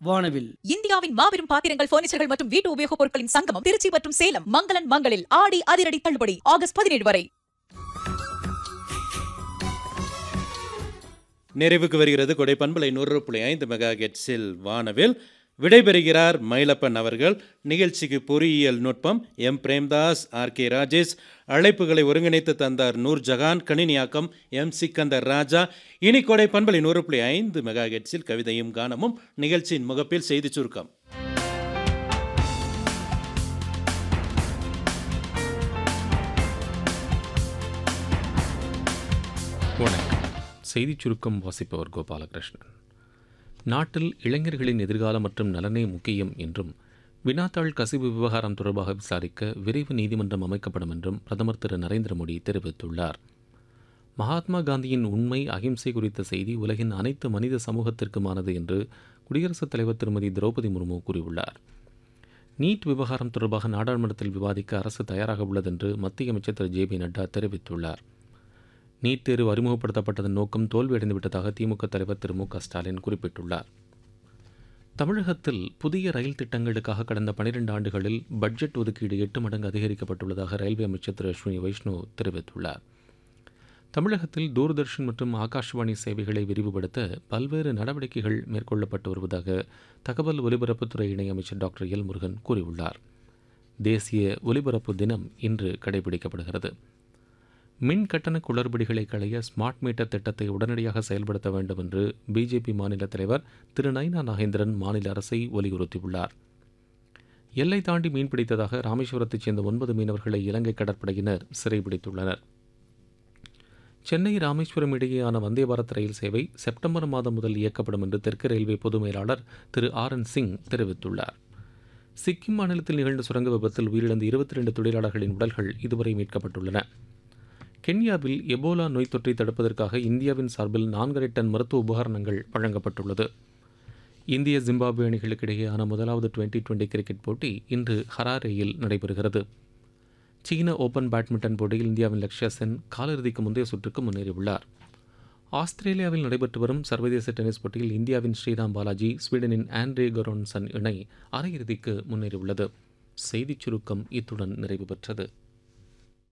வானவில் இந்தியாவின் மாபெரும் பாத்திரங்கள் பர்னிச்சர்கள் மற்றும் வீட்டு உபயோகப் பொருட்களின் சங்கமம் திருச்சி மற்றும் சேலம் மங்களன் மங்களில் ஆடி அதிரடி தள்ளுபடி ஆகஸ்ட் பதினேழு வரை நிறைவுக்கு வருகிறது கொடை பண்பலை நூறு புள்ளி ஐந்து மெகா கெட்ஸில் வானவில் விடைபெறுகிறார் மயிலப்பன் அவர்கள் நிகழ்ச்சிக்கு பொறியியல் நுட்பம் M Premdas R K Rajesh அழைப்புகளை ஒருங்கிணைத்து தந்தார் நூர் ஜஹான் கணினியாக்கம் எம் சிக்கந்தர் ராஜா இனி கொடை பண்பலை நூறு புள்ளி ஐந்து மெகா கெட்ஸில் கவிதையும் கானமும் நிகழ்ச்சியின் முகப்பில் செய்தி சுருக்கம் வணக்கம் செய்திச் சுருக்கம் வாசிப்பவர் கோபாலகிருஷ்ணன் நாட்டில் இளைஞர்களின் எதிர்காலம் மற்றும் நலனே முக்கியம் என்றும் வினாத்தாள் கசிவு விவகாரம் தொடர்பாக விசாரிக்க விரைவு நீதிமன்றம் அமைக்கப்படும் என்றும் பிரதமர் திரு நரேந்திர மோடி தெரிவித்துள்ளார் மகாத்மா காந்தியின் உண்மை அகிம்சை குறித்த செய்தி உலகின் அனைத்து மனித சமூகத்திற்குமானது என்று குடியரசுத் தலைவர் திருமதி திரௌபதி முர்மு கூறியுள்ளார் நீட் விவகாரம் தொடர்பாக நாடாளுமன்றத்தில் விவாதிக்க அரசு தயாராக உள்ளது என்று மத்திய அமைச்சர் திரு ஜே பி நட்டா தெரிவித்துள்ளார் நீட் தேர்வு அறிமுகப்படுத்தப்பட்டதன் நோக்கம் தோல்வியடைந்துவிட்டதாக திமுக தலைவர் திரு மு க ஸ்டாலின் குறிப்பிட்டுள்ளார் தமிழகத்தில் புதிய ரயில் திட்டங்களுக்காக கடந்த பனிரெண்டு ஆண்டுகளில் பட்ஜெட் ஒதுக்கீடு எட்டு மடங்கு அதிகரிக்கப்பட்டுள்ளதாக ரயில்வே அமைச்சர் திரு அஸ்வினி வைஷ்ணு தெரிவித்துள்ளார் தமிழகத்தில் தூர்தர்ஷன் மற்றும் ஆகாஷ்வாணி சேவைகளை விரிவுபடுத்த பல்வேறு நடவடிக்கைகள் மேற்கொள்ளப்பட்டு வருவதாக தகவல் ஒலிபரப்புத்துறை இணையமைச்சர் டாக்டர் எல் முருகன் கூறியுள்ளார் தேசிய ஒலிபரப்பு தினம் இன்று கடைபிடிக்கப்படுகிறது மின் கட்டண குளறுபடிகளை களைய ஸ்மார்ட் மீட்டர் திட்டத்தை உடனடியாக செயல்படுத்த வேண்டும் என்று பிஜேபி மாநில தலைவர் திரு நைனா நாகேந்திரன் மாநில அரசை வலியுறுத்தியுள்ளார் எல்லை தாண்டி மீன்பிடித்ததாக ராமேஸ்வரத்தைச் சேர்ந்த ஒன்பது மீனவர்களை இலங்கை கடற்படையினர் சிறைபிடித்துள்ளனர் சென்னை ராமேஸ்வரம் இடையேயான வந்தே பாரத் ரயில் சேவை செப்டம்பர் மாதம் முதல் இயக்கப்படும் என்று தெற்கு ரயில்வே பொது மேலாளர் திரு ஆர் என் சிங் தெரிவித்துள்ளார் சிக்கிம் மாநிலத்தில் நிகழ்ந்த சுரங்க விபத்தில் உயிரிழந்த இருபத்தி ரெண்டு தொழிலாளர்களின் உடல்கள் இதுவரை மீட்கப்பட்டுள்ளன கென்யாவில் எபோலா நோய் தொற்றை தடுப்பதற்காக இந்தியாவின் சார்பில் நான்கரை டன் மருத்துவ உபகரணங்கள் வழங்கப்பட்டுள்ளது இந்திய ஜிம்பாப்வே அணிகளுக்கு இடையேயான முதலாவது டுவெண்டி டுவெண்டி கிரிக்கெட் போட்டி இன்று ஹராரேயில் நடைபெறுகிறது சீன ஓபன் பேட்மிண்டன் போட்டியில் இந்தியாவின் லக்ஷ்யா சென் காலிறுதிக்கு முந்தைய சுற்றுக்கு முன்னேறியுள்ளார் ஆஸ்திரேலியாவில் நடைபெற்று வரும் சர்வதேச டென்னிஸ் போட்டியில் இந்தியாவின் ஸ்ரீராம் பாலாஜி ஸ்வீடனின் ஆண்ட்ரே கொரோன்சன் இணை அரையிறுதிக்கு முன்னேறியுள்ளது செய்திச் சுருக்கம் இத்துடன் நிறைவு பெற்றது